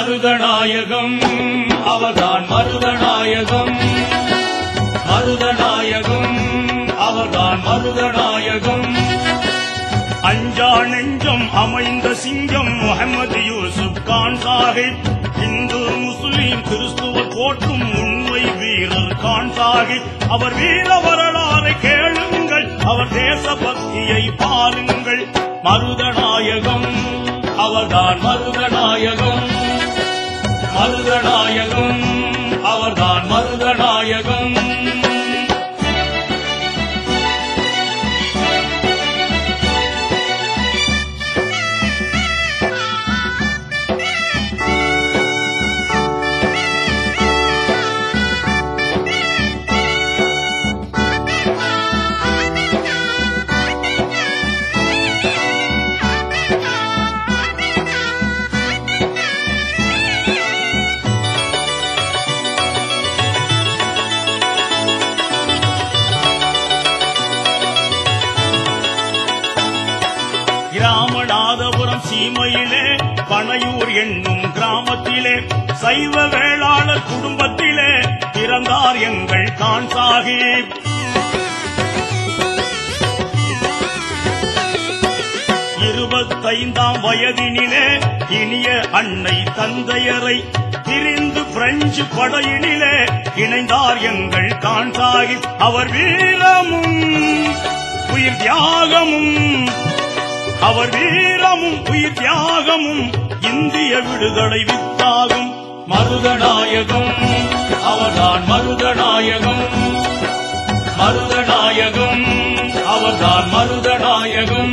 மருதநாயகம் அவர்தான் மருதநாயகம் மருதநாயகம் அவர்தான் மருதநாயகம் அஞ்சா நெஞ்சம் அமைந்த சிங்கம் முகமது யூசுப் கான் சாஹிப் இந்து முஸ்லிம் கிறிஸ்துவர் போற்றும் உண்மை வீரர் கான் சாஹிப் அவர் வீர வரலாறை கேளுங்கள் அவர் தேசபக்தியை பாருங்கள் மருதநாயகம் அவர்தான் மருதநாயகம் மருதநாயகம் அவர்தான் மருதநாயகம் கிராமநாதபுரம் சீமையிலே பனையூர் என்னும் கிராமத்திலே சைவ வேளாளர் குடும்பத்திலே பிறந்தார் எங்கள் கான் சாஹிப் இருபத்தைந்தாம் வயதினிலே இனிய அன்னை தந்தையரை பிரிந்து பிரெஞ்சு படையினிலே இணைந்தார் எங்கள் கான் சாஹிப் அவர் வீரமும் உயிர் தியாகமும் அவர் வீரமும் உயிர் தியாகமும் இந்திய விடுதலை வித்தாகும் மருதநாயகம் அவர்தான் மருதநாயகம் மருதநாயகம் அவர்தான் மருதநாயகம்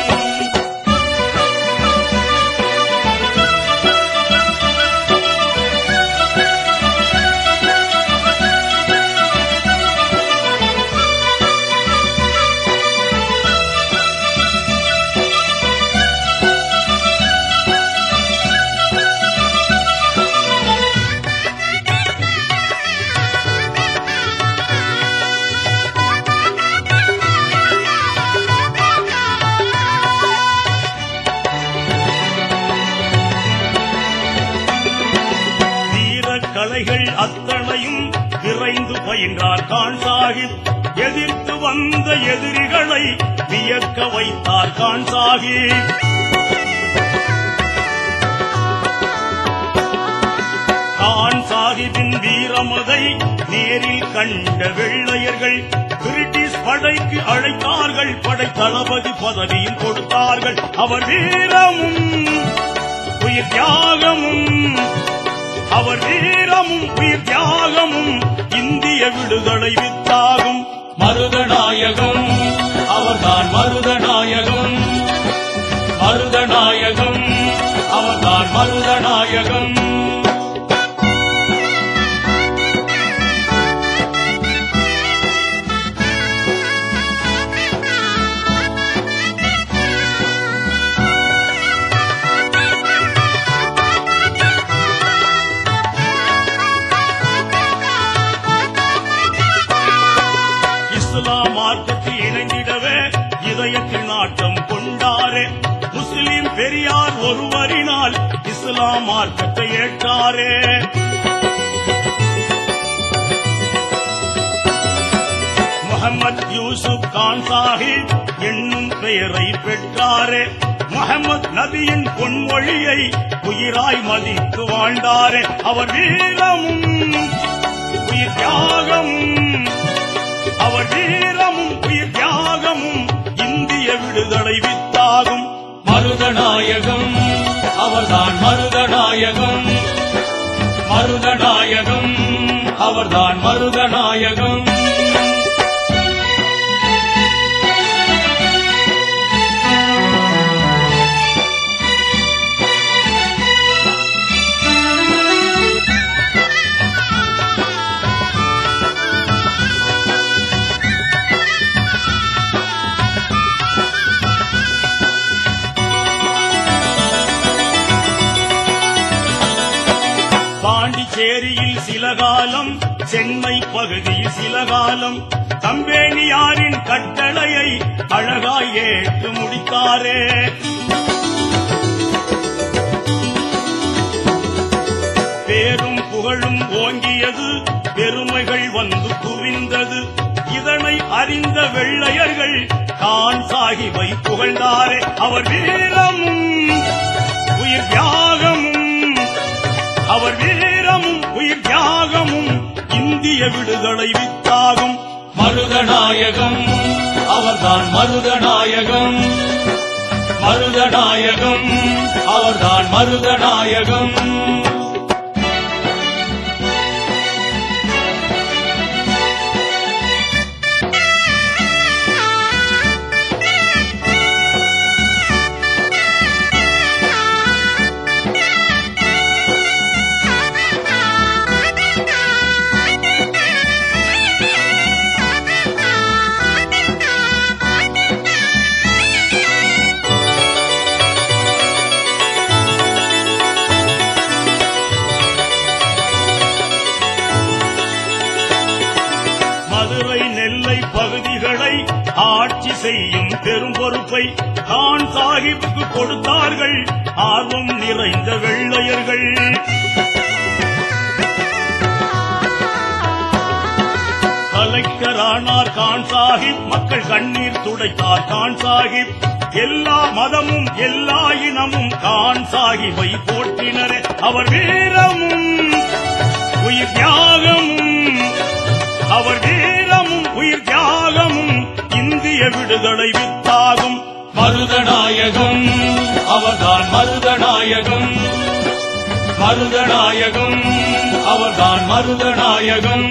வீரக் கலைகள் அத்தனையும் விரைந்து பயின்றார் கான் சாஹிப் எதிர்த்து வந்த எதிரிகளை வியக்க வைத்தார் கான் சாஹிப் கான் சாஹிப்பின் வீரமதை நேரில் கண்ட வெள்ளையர்கள் பிரிட்டிஷ் படைக்கு அழைத்தார்கள் படை தளபதி பதவியும் கொடுத்தார்கள் அவர் வீரமும் உயிர் தியாகமும் அவர் வீரமும் உயிர் தியாகமும் இந்திய விடுதலை வித்தாகும் மருதநாயகம் அவர்தான் மருதநாயகம் மருதநாயகம் அவர்தான் மருதநாயகம் இஸ்லாம் மார்க்கத்தில் இணைந்திடவே இதயத்தில் நாட்டம் கொண்டாரே முஸ்லிம் பெரியார் ஒருவரினால் இஸ்லாம் மார்க்கத்தை ஏற்றாரே முகமது யூசுப் கான் சாஹிப் என்னும் பெயரை பெற்றாரே முகமது நபியின் பொன்மொழியை உயிராய் மதித்து வாழ்ந்தாரே அவர் வீரமும் உயிர் தியாகமும் அவர் வீரமும் உயிர் தியாகமும் இந்திய விடுதலை வித்தாகும் மருதநாயகம் அவர்தான் மருதநாயகம் மருதநாயகம் அவர்தான் மருதநாயகம் பாண்டிச்சேரியில் சில காலம் சென்னை பகுதியில் சில காலம் தம்பேனியாரின் கட்டளையை அழகாய் ஏற்று முடித்தாரே வெள்ளையர்கள் கான் சாகிபை புகழ்ந்தாரே அவர் வீரமும் உயிர் தியாகமும் அவர் வீரமும் உயிர் தியாகமும் இந்திய விடுதலை வித்தாகும் மருதநாயகம் அவர்தான் மருதநாயகம் மருதநாயகம் அவர்தான் மருதநாயகம் மதுரை நெல்லை பகுதிகளை ஆட்சி செய்யும் பெரும் பொறுப்பை கான் சாஹிப்புக்கு கொடுத்தார்கள் ஆர்வம் நிறைந்த வெள்ளையர்கள் கலெக்டரானார் கான் சாஹிப் மக்கள் கண்ணீர் துடைத்தார் கான் சாஹிப் எல்லா மதமும் எல்லா இனமும் கான் சாஹிப்பை போற்றினரே அவர் வீரமும் உயிர் தியாகமும் அவர் வீரமும் உயிர் தியாகமும் இந்திய விடுதலை வித்தாகும் மருதநாயகம் அவர்தான் மருதநாயகம் மருதநாயகம் அவர்தான் மருதநாயகம்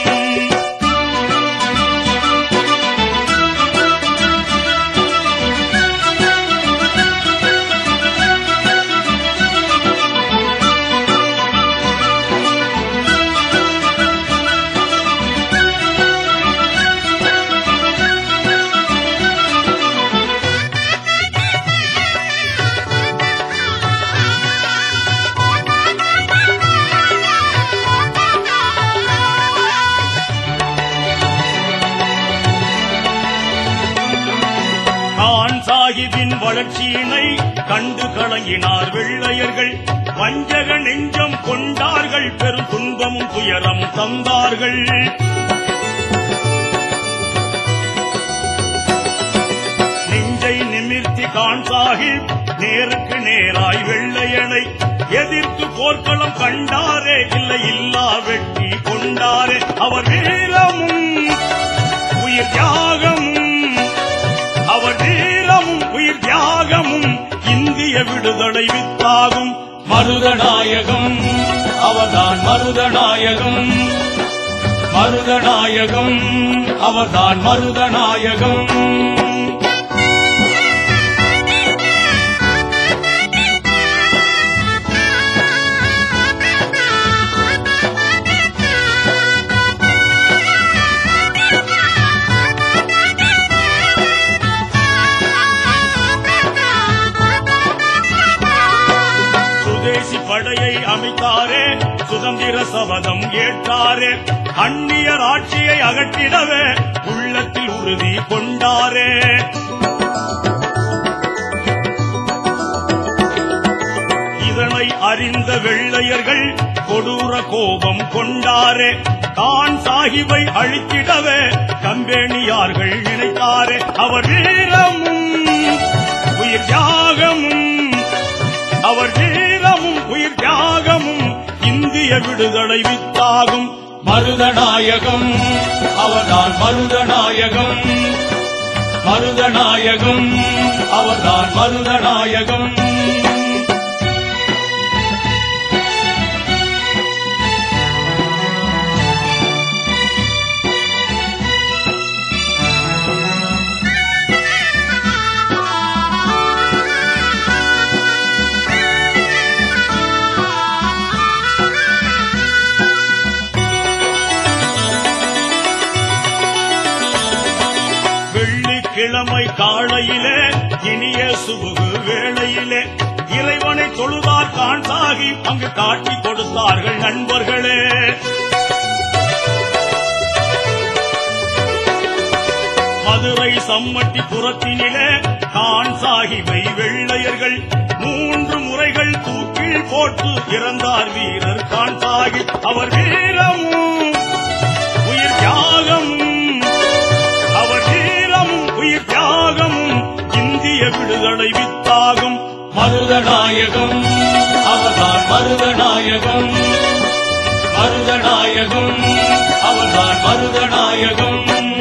கான் சாஹிபின் வளர்ச்சியினை கண்டு கலங்கினார் வெள்ளையர்கள் வஞ்சக நெஞ்சம் கொண்டார்கள் பெரும் துன்பமும் துயரம் தந்தார்கள் நெஞ்சை நிமிர்த்தி கான் சாஹிப் நேருக்கு நேராய் வெள்ளையனை எதிர்த்து போர்க்களம் கண்டாரே இல்லை இல்லா வெற்றி கொண்டாரே அவர் வீரமும் உயிர் தியாகமும் அவர் வீரமும் உயிர் தியாகமும் இந்திய விடுதலை வித்தாகும் மருதநாயகம் அவர்தான் மருதநாயகம் மருதநாயகம் அவர்தான் மருதநாயகம் சுதேசி படையை அமைத்தாரே சுதந்திர சபதம் ஏற்றாரே அந்நியர் ஆட்சியை அகற்றிடவே உள்ளத்தில் உறுதி கொண்டாரே இதனை அறிந்த வெள்ளையர்கள் கொடூர கோபம் கொண்டாரே தான் சாஹிபை அழித்திடவே கம்பெனியார்கள் நினைத்தாரே அவர் வீரமும் உயிர் தியாகமும் அவர் வீரமும் உயிர் தியாகமும் இந்திய விடுதலை வித்தாகும் மருதநாயகம் அவர்தான் மருதநாயகம் மருதநாயகம் அவர்தான் மருதநாயகம் வெள்ளிக்கிழமை காலையிலே இனிய சுபுகு வேளையிலே இறைவனை தொழுதார் கான் சாகி அங்கு காட்டி கொடுத்தார்கள் நண்பர்களே மதுரை சம்மட்டி புறத்தினிலே கான் சாகிபை வெள்ளையர்கள் மூன்று முறைகள் தூக்கில் போட்டு இறந்தார் வீரர் கான் சாகிப் அவர் வீரமும் உயிர் தியாகமும் அவர் வீர மருதநாயகம் அவர்தான் மருதநாயகம் மருதநாயகம் அவர்தான் மருதநாயகம்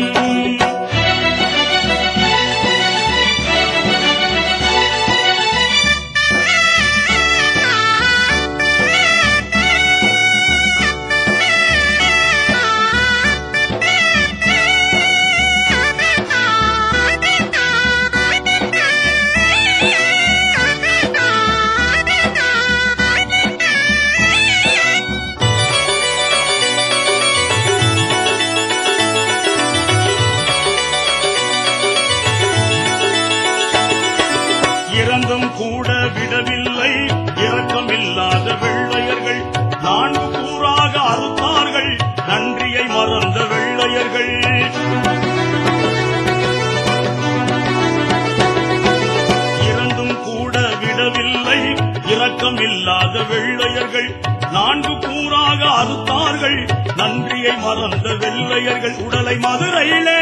இறந்தும் கூட விடவில்லை இரக்கமில்லாத வெள்ளையர்கள் நான்கு கூறாக அறுத்தார்கள் நன்றியை மறந்த வெள்ளையர்கள் இறந்தும் கூட விடவில்லை இரக்கமில்லாத வெள்ளையர்கள் நான்கு கூறாக அறுத்தார்கள் நன்றியை மறந்த வெள்ளையர்கள் உடலை மதுரையிலே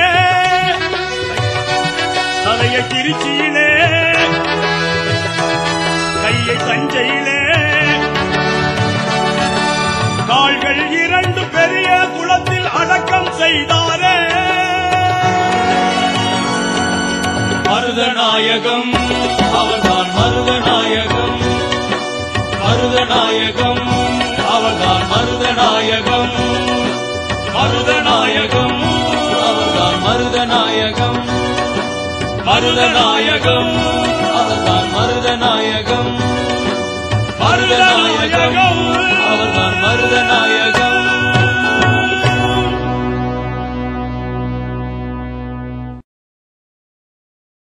தலையை திருச்சியிலே கையை தஞ்சையிலே கால்கள் இரண்டு பெரிய குளத்தில் அடக்கம் செய்தாரே மருதநாயகம் அவர்தான் மருதநாயகம் மருதநாயகம் அவர்தான் மருதநாயகம் மருதநாயகம் அவர்தான் மருதநாயகம் மருதநாயகம் அவர்தான் மருதநாயகம் மருதநாயகம் அவர்தான் மருதநாயகம்